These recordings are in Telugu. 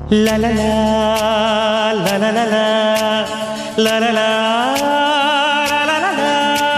La la la la la la la la la la la la la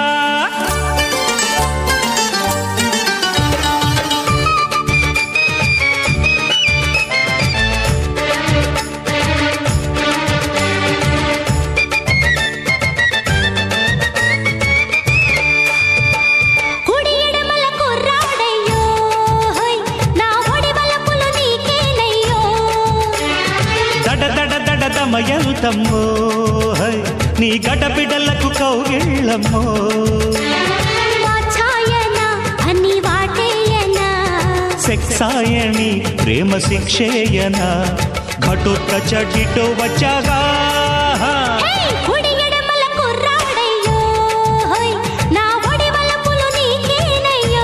కుడి ఎడమల కుర్రాడయ్యో హోయ్ నా ఒడి వలపులు నీకేనయ్యో దడ దడ దడ దమయంతమ్మో హై, నీ గడబిడలకు కౌగిళ్ళమ్మో వాచాయన అని వాటేయన సెక్సాయణి ప్రేమ శిక్షేయన ఘటోత్క చటిటో వచ్చాగా హే కుడి ఎడమల కుర్రాడయ్యో హోయ్ నా ఒడి వలపులు నీకేనయ్యో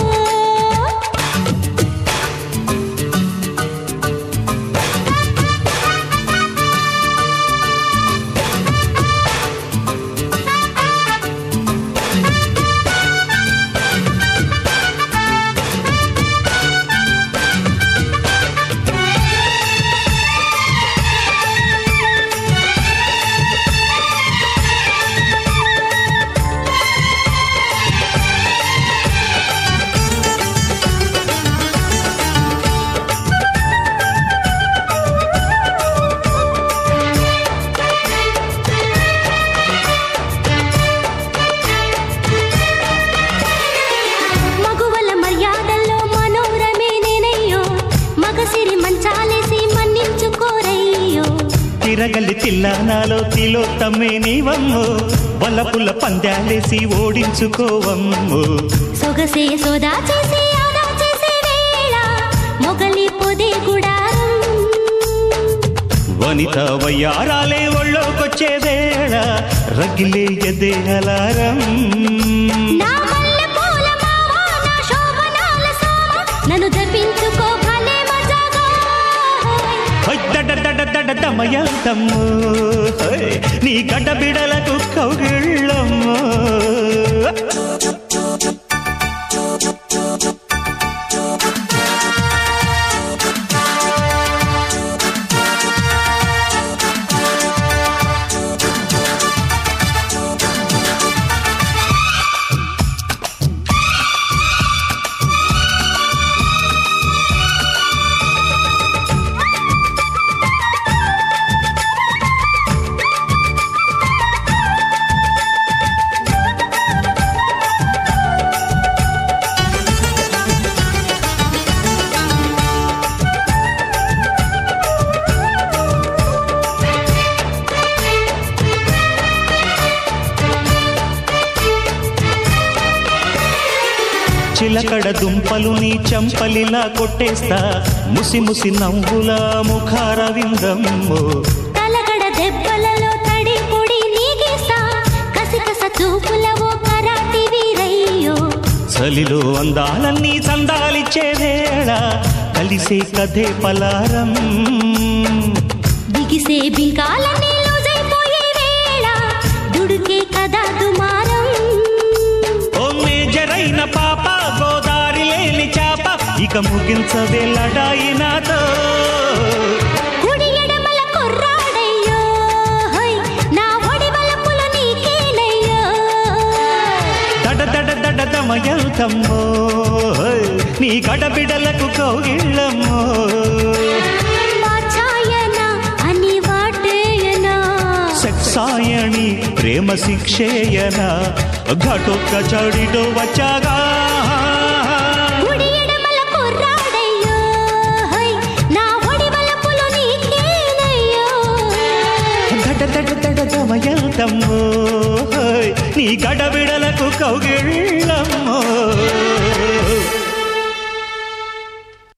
మగువల మర్యాదల్లో మనోరమే నేనయ్యో మగసిరి మంచాలేసి మన్నించుకోరయ్యో తిరగలి తిల్లానాలో తిలోత్తమే నీవమ్మో వలపుల పందాలేసి ఓడించుకోవమ్మో సొగసే సోదా చేసి ఆదా చేసే వేళ మొగలి పొదే గుడారం వనిత వయ్యారాలే ఒళ్ళోకొచ్చే వేళ రగిలే ఎదే అలారం నా మల్లె పూల మావా నా శోభనాల సామా నన్ను దర్పించుకో భలే మజాగా హై దడ దడ దడ దమయంతమ్మో హై, నీ గడ్డబిడలకు కౌగిళ్ళమ్మో చిలకడ దుంపలు నీ చంపలిలా కొట్టేస్తా ముసి ముసి నవ్వుల ముఖార విందమ్మో తలగడ దెబ్బలలో తడి పొడి నీగేస్తా కసికస చూపుల ఓ కరాటి వీరయ్యో చలిలో అందాలన్నీ చందాలిచ్చే వేళ కలిసే కథే పలారం బిగిసే బింకాలన్నీ లూజైపోయే వేళ దుడుకే కదా దుమారం ఓ మేజరైన పాప గోదారి లేని చాప ఇక ముగించవే లడాయి నాతో కుడి ఎడమల కుర్రాడయ్యో హోయ్ నా ఒడి వలపులు నీకేనయ్యో దడ దడ దడ దమయంతమ్మో హై, నీ గడబిడలకు కౌగిళ్ళమ్మో వాచాయన అని వాటేయనా సెక్సాయణి ప్రేమ శిక్షేయన ఘటొక్క చడిటో వచ్చాగా కుడి ఎడమల కుర్రాడయ్యో హోయ్ నా ఒడి వలపులు నీకేనయ్యో దడ దడ దడ దమయంతమ్మో హై, నీ గడబిడలకు కౌగిళ్ళమ్మో